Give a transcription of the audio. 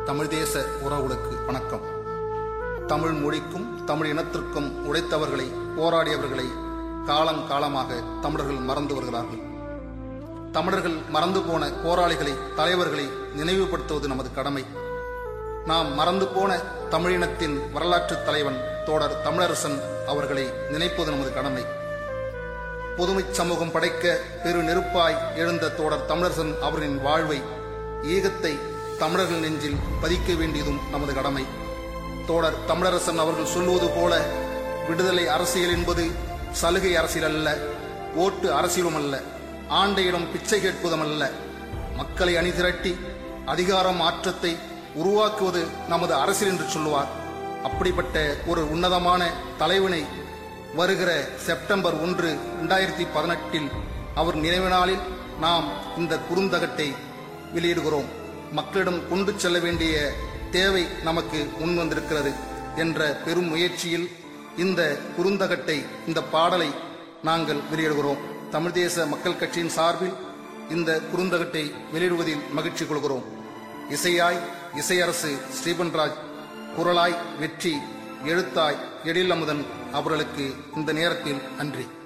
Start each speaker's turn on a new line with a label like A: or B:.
A: தமிழ் தேச உறவுகளுக்கு வணக்கம் தமிழ் மொழிக்கும் தமிழ் இனத்திற்கும் உழைத்தவர்களை போராடியவர்களை காலங்காலமாக தமிழர்கள் மறந்து வருகிறார்கள் தமிழர்கள் மறந்து போன போராளிகளை தலைவர்களை நினைவுபடுத்துவது நமது கடமை நாம் மறந்து போன தமிழினத்தின் வரலாற்று தலைவன் தோடர் தமிழரசன் அவர்களை நினைப்பது நமது கடமை பொதுமைச் சமூகம் படைக்க பெரு நெருப்பாய் எழுந்த தோடர் தமிழரசன் அவர்களின் வாழ்வை ஈகத்தை தமிழர்கள் நெஞ்சில் பதிக்க வேண்டியதும் நமது கடமை தோடர் தமிழரசன் அவர்கள் சொல்லுவது போல விடுதலை அரசியல் என்பது சலுகை அரசியல் அல்ல ஓட்டு அரசியலும் அல்ல ஆண்டையிடம் பிச்சை கேட்பதும் அல்ல மக்களை அணிதிரட்டி அதிகாரம் மாற்றத்தை உருவாக்குவது நமது அரசியல் என்று சொல்லுவார் அப்படிப்பட்ட ஒரு உன்னதமான தலைவனை வருகிற செப்டம்பர் ஒன்று இரண்டாயிரத்தி பதினெட்டில் அவர் நினைவு நாளில் நாம் இந்த குறுந்தகட்டை வெளியிடுகிறோம் மக்களிடம் கொண்டு செல்ல வேண்டிய தேவை நமக்கு முன் வந்திருக்கிறது என்ற பெரும் முயற்சியில் இந்த குறுந்தகட்டை இந்த பாடலை நாங்கள் வெளியிடுகிறோம் தமிழ் தேச மக்கள் கட்சியின் சார்பில் இந்த குறுந்தகட்டை வெளியிடுவதில் மகிழ்ச்சி கொள்கிறோம் இசையாய் இசையரசு ஸ்ரீபன்ராஜ் குரலாய் வெற்றி எழுத்தாய் எழில் அமுதன் அவர்களுக்கு இந்த நேரத்தில் நன்றி